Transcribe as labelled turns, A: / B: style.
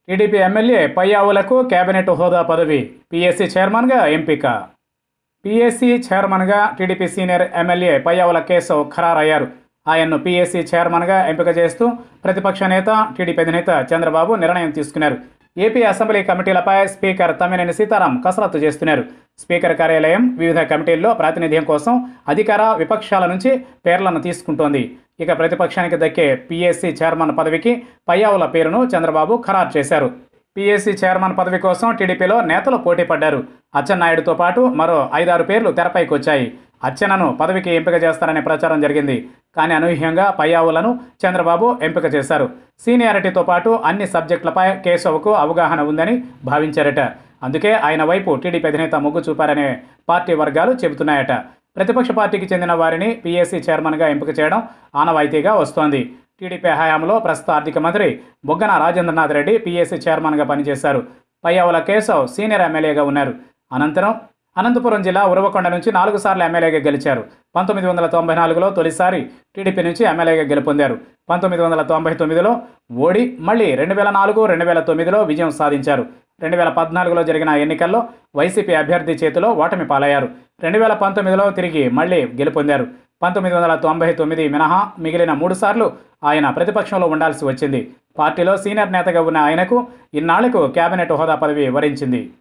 A: TDP MLA పయ్యావులకు cabinet హోదా పదవి PSC చైర్మన్గా ఎంపిక పీఎస్సీ చైర్మన్గా TDP senior MLA Payyavula Keshav ఖరారయ్యారు ఆయన్ను పీఎస్సీ చైర్మన్గా ఎంపిక చేస్తూ ప్రతిపక్ష నేత టీడీపీ అధినేత చంద్రబాబు నిర్ణయం తీసుకున్నారు ఏపీ అసెంబ్లీ కమిటీలపై స్పీకర్ తమ్మినేని సీతారాం కసరత్తు చేస్తున్నారు స్పీకర్ కార్యాలయం వివిధ కమిటీల్లో ప్రాతినిధ్యం కోసం అధికార విపక్షాల నుంచి పేర్లను తీసుకుంటోంది ఇక ప్రతిపక్షానికి దక్కే పీఎస్సీ చైర్మన్ పదవికి పయ్యావుల పేరును చంద్రబాబు ఖరారు చేశారు పీఎస్సీ చైర్మన్ పదవి కోసం టీడీపీలో నేతలు పోటీ పడ్డారు అచ్చెన్నాయుడుతో పాటు మరో ఐదారు పేర్లు తెరపైకి వచ్చాయి అచ్చెన్నను పదవికి ఎంపిక చేస్తారనే ప్రచారం జరిగింది కానీ అనూహ్యంగా పయ్యావులను చంద్రబాబు ఎంపిక చేశారు సీనియారిటీతో పాటు అన్ని సబ్జెక్టులపై కేశవ్కు అవగాహన ఉందని భావించారట అందుకే ఆయన వైపు టీడీపీ అధినేత మొగ్గు చూపారనే పార్టీ వర్గాలు చెబుతున్నాయట ప్రతిపక్ష పార్టీకి చెందిన వారిని పీఎస్సీ చైర్మన్గా ఎంపిక చేయడం ఆనవాయితీగా వస్తోంది టీడీపీ హయాంలో ప్రస్తుత ఆర్థిక మంత్రి బొగ్గన రాజేంద్రనాథ్ రెడ్డి పీఎస్సీ చైర్మన్గా పనిచేశారు పయ్యావుల కేశవ్ సీనియర్ ఎమ్మెల్యేగా ఉన్నారు అనంతరం అనంతపురం జిల్లా ఉరవకొండ నుంచి నాలుగు సార్లు ఎమ్మెల్యేగా గెలిచారు పంతొమ్మిది వందల తొంభై నాలుగులో తొలిసారి టీడీపీ నుంచి ఎమ్మెల్యేగా గెలుపొందారు పంతొమ్మిది వందల తొంభై తొమ్మిదిలో ఓడి మళ్ళీ రెండు వేల నాలుగు రెండు వేల తొమ్మిదిలో విజయం సాధించారు రెండు వేల పద్నాలుగులో జరిగిన ఎన్నికల్లో వైసీపీ అభ్యర్థి చేతిలో ఓటమి పాలయ్యారు రెండు వేల పంతొమ్మిదిలో తిరిగి మళ్ళీ గెలుపొందారు పంతొమ్మిది వందల తొంభై తొమ్మిది మినహా మిగిలిన మూడు సార్లు ఆయన ప్రతిపక్షంలో ఉండాల్సి వచ్చింది పార్టీలో సీనియర్ నేతగా ఉన్న ఆయనకు ఇన్నాళ్లకు కేబినెట్ హోదా పదవి వరించింది